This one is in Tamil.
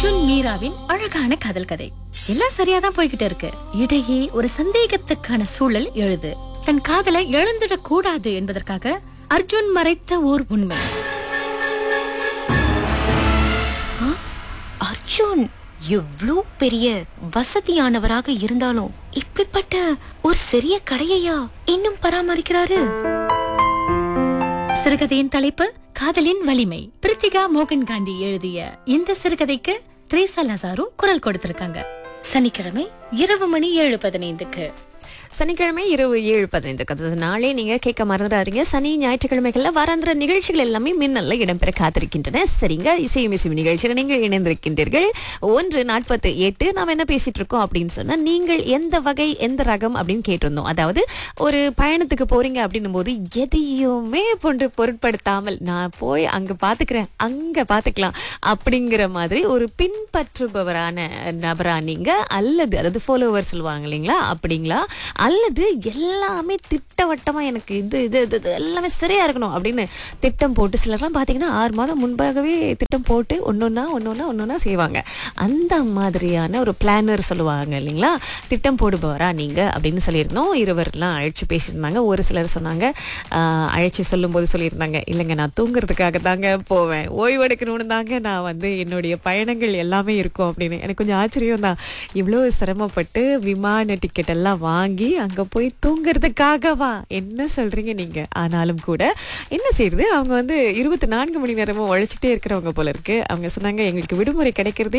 அர்ஜுன் மீராவின் அழகான காதல் கதை எல்லாம் சரியாதான் போய்கிட்டு இருக்கு இடையே ஒரு சந்தேகத்துக்கான சூழல் எழுது தன் காதலை இழந்துடக் கூடாது என்பதற்காக அர்ஜுன் மறைத்த ஓர் உண்மை அர்ஜுன் எவ்ளோ பெரிய வசதியானவராக இருந்தாலும் இப்படிப்பட்ட ஒரு சிறிய கடையையா இன்னும் பராமரிக்கிறாரு சிறுகதையின் தலைப்பு காதலின் வலிமை பிரித்திகா மோகன் காந்தி எழுதிய இந்த சிறுகதைக்கு த்ரேசா லசாரு குரல் கொடுத்திருக்காங்க சனிக்கிழமை இரவு மணி ஏழு பதினைந்துக்கு சனிக்கிழமை இரவு ஏழு பதினைந்து கதை நாளே நீங்க கேட்க மறந்துடாதீங்க சனி ஞாயிற்றுக்கிழமைகள்ல வாராந்திர நிகழ்ச்சிகள் எல்லாமே மின்னல்ல இடம்பெற காத்திருக்கின்றன சரிங்க இசையும் இசையும் நிகழ்ச்சியில் நீங்கள் இணைந்திருக்கின்றீர்கள் ஒன்று நாற்பத்தி எட்டு நாம் என்ன பேசிட்டு இருக்கோம் அப்படின்னு சொன்னா நீங்கள் எந்த வகை எந்த ரகம் அப்படின்னு கேட்டிருந்தோம் அதாவது ஒரு பயணத்துக்கு போறீங்க அப்படின்னும் போது எதையுமே போன்று பொருட்படுத்தாமல் நான் போய் அங்க பாத்துக்கிறேன் அங்க பாத்துக்கலாம் அப்படிங்கிற மாதிரி ஒரு பின்பற்றுபவரான நபரா நீங்க அல்லது அதாவது ஃபாலோவர் சொல்லுவாங்க இல்லைங்களா அப்படிங்களா அல்லது எல்லாமே திட்டவட்டமா எனக்கு இது இது இது இது எல்லாமே சரியா இருக்கணும் அப்படின்னு திட்டம் போட்டு சிலர்லாம் பார்த்தீங்கன்னா ஆறு மாதம் முன்பாகவே திட்டம் போட்டு ஒன்னொன்னா ஒன்னொன்னா ஒன்னொன்னா செய்வாங்க அந்த மாதிரியான ஒரு பிளானர் சொல்லுவாங்க இல்லைங்களா திட்டம் போடுபவரா நீங்க அப்படின்னு சொல்லியிருந்தோம் இருவர்லாம் அழைச்சு பேசியிருந்தாங்க ஒரு சிலர் சொன்னாங்க ஆஹ், அழைச்சு சொல்லும்போது சொல்லியிருந்தாங்க இல்லைங்க நான் தூங்குறதுக்காக தாங்க போவேன் ஓய்வெடுக்கணும்னு தாங்க நான் வந்து என்னுடைய பயணங்கள் எல்லாமே இருக்கும் அப்படின்னு எனக்கு கொஞ்சம் ஆச்சரியம் தான் இவ்வளோ சிரமப்பட்டு விமான டிக்கெட் எல்லாம் வாங்கி அங்கே போய் தூங்குறதுக்காகவா என்ன சொல்றீங்க நீங்க ஆனாலும் கூட என்ன செய்யுது அவங்க வந்து இருபத்தி நான்கு மணி நேரமும் உழைச்சிட்டே இருக்கிறவங்க போல இருக்கு அவங்க சொன்னாங்க எங்களுக்கு விடுமுறை கிடைக்கிறதே